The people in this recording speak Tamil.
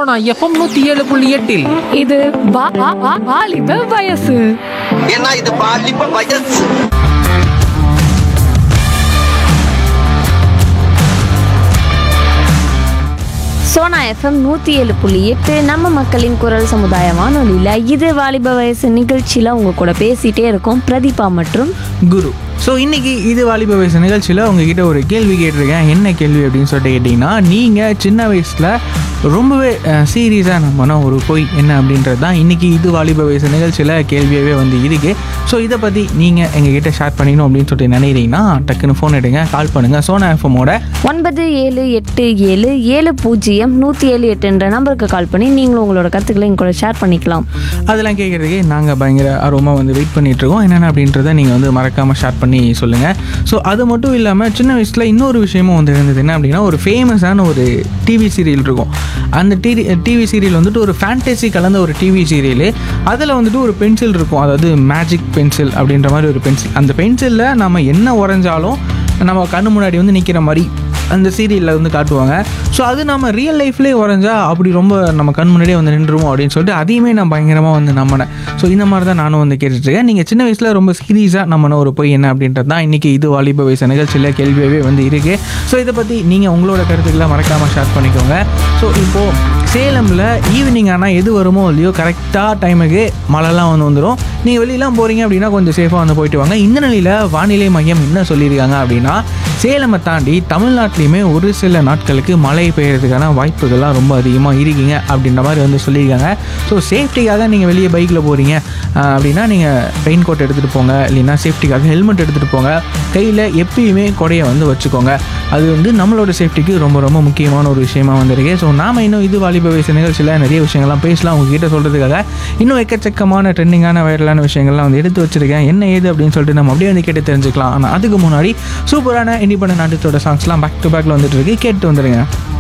சோனா எஃப்எம் நூத்தி ஏழு புள்ளி எட்டில் இது வா- வா- வா- வாலிப வயசு ஏன்னா இது பாலிப்ப வயசு சோனா எஃப்எம் நூற்றி ஏழு புள்ளி எட்டு நம்ம மக்களின் குரல் சமுதாய வானொலியில் இது வாலிப வயசு நிகழ்ச்சியில் உங்கள் கூட பேசிகிட்டே இருக்கோம் பிரதீபா மற்றும் குரு ஸோ இன்னைக்கு இது வாலிப வயசு நிகழ்ச்சியில் உங்ககிட்ட ஒரு கேள்வி கேட்டிருக்கேன் என்ன கேள்வி அப்படின்னு சொல்லிட்டு கேட்டிங்கன்னா நீங்கள் சின்ன வயசில் ரொம்பவே சீரியஸாக நம்பின ஒரு பொய் என்ன அப்படின்றது தான் இன்றைக்கி இது வாலிப வயசு நிகழ்ச்சியில் கேள்வியாகவே வந்து இருக்கு ஸோ இதை பற்றி நீங்கள் எங்ககிட்ட ஷேர் பண்ணிக்கணும் அப்படின்னு சொல்லிட்டு நினைக்கிறீங்கன்னா டக்குன்னு ஃபோன் எடுங்க கால் பண்ணுங்கள் சோனா எஃப்எம்மோட ஒன்பது ஏழு எட்டு ஏழு ஏழு பூஜ்ஜியம் நூற்றி ஏழு எட்டுன்ற நம்பருக்கு கால் பண்ணி நீங்களும் உங்களோட கருத்துக்களை எங்க கூட ஷேர் பண்ணிக்கலாம் அதெல்லாம் கேட்குறதுக்கே நாங்கள் பயங்கர ஆர்வமாக வந்து வெயிட் பண்ணிகிட்ருக்கோம் என்னென்ன அப்படின்றத நீங்கள் வந்து மறக்காமல் ஷேர் பண்ணி சொல்லுங்கள் ஸோ அது மட்டும் இல்லாமல் சின்ன வயசில் இன்னொரு விஷயமும் வந்து இருந்தது என்ன அப்படின்னா ஒரு ஃபேமஸான ஒரு டிவி சீரியல் இருக்கும் அந்த டிவி டிவி சீரியல் வந்துட்டு ஒரு ஃபேண்டசி கலந்த ஒரு டிவி சீரியலு அதில் வந்துட்டு ஒரு பென்சில் இருக்கும் அதாவது மேஜிக் பென்சில் அப்படின்ற மாதிரி ஒரு பென்சில் அந்த பென்சிலில் நம்ம என்ன உறைஞ்சாலும் நம்ம கண்ணு முன்னாடி வந்து நிற்கிற மாதிரி அந்த சீரியலில் வந்து காட்டுவாங்க ஸோ அது நம்ம ரியல் லைஃப்லேயே வரைஞ்சா அப்படி ரொம்ப நம்ம கண் முன்னாடியே வந்து நின்றுவோம் அப்படின்னு சொல்லிட்டு அதையுமே நான் பயங்கரமாக வந்து நம்பினேன் ஸோ இந்த மாதிரி தான் நானும் வந்து கேட்டுட்ருக்கேன் நீங்கள் சின்ன வயசில் ரொம்ப சீரியஸாக நம்பின ஒரு பொய் என்ன அப்படின்றது தான் இன்றைக்கி இது வாலிப வயசு நிகழ்ச்சியில் கேள்வியாகவே வந்து இருக்குது ஸோ இதை பற்றி நீங்கள் உங்களோட கருத்துக்களை மறக்காமல் ஷேர் பண்ணிக்கோங்க ஸோ இப்போது சேலமில் ஈவினிங் ஆனால் எது வருமோ இல்லையோ கரெக்டாக டைமுக்கு மழைலாம் வந்து வந்துடும் நீங்கள் வெளியெல்லாம் போகிறீங்க அப்படின்னா கொஞ்சம் சேஃபாக வந்து போயிட்டு வாங்க இந்த நிலையில் வானிலை மையம் என்ன சொல்லியிருக்காங்க அப்படின்னா சேலமை தாண்டி தமிழ்நாட்டிலையுமே ஒரு சில நாட்களுக்கு மழை பெய்யறதுக்கான வாய்ப்புகள்லாம் ரொம்ப அதிகமாக இருக்குங்க அப்படின்ற மாதிரி வந்து சொல்லியிருக்காங்க ஸோ சேஃப்டிக்காக நீங்கள் வெளியே பைக்கில் போகிறீங்க அப்படின்னா நீங்கள் ரெயின் கோட் எடுத்துகிட்டு போங்க இல்லைன்னா சேஃப்டிக்காக ஹெல்மெட் எடுத்துகிட்டு போங்க கையில் எப்பயுமே கொடையை வந்து வச்சுக்கோங்க அது வந்து நம்மளோட சேஃப்டிக்கு ரொம்ப ரொம்ப முக்கியமான ஒரு விஷயமா வந்திருக்கு ஸோ நாம இன்னும் இது வாலிப வயசு நிகழ்ச்சியில் நிறைய விஷயங்கள்லாம் பேசலாம் உங்ககிட்ட சொல்கிறதுக்காக இன்னும் எக்கச்சக்கமான ட்ரெண்டிங்கான வைரலான விஷயங்கள்லாம் வந்து எடுத்து வச்சிருக்கேன் என்ன ஏது அப்படின்னு சொல்லிட்டு நம்ம அப்படியே வந்து கேட்டு தெரிஞ்சுக்கலாம் ஆனால் அதுக்கு முன்னாடி சூப்பரான இண்டிபெண்டன்ட் ஆர்டிஸ்டோட சாங்ஸ்லாம் பேக் டு பேக்கில் வந்துட்டு இருக்கு கேட்டு வந்துடுங்க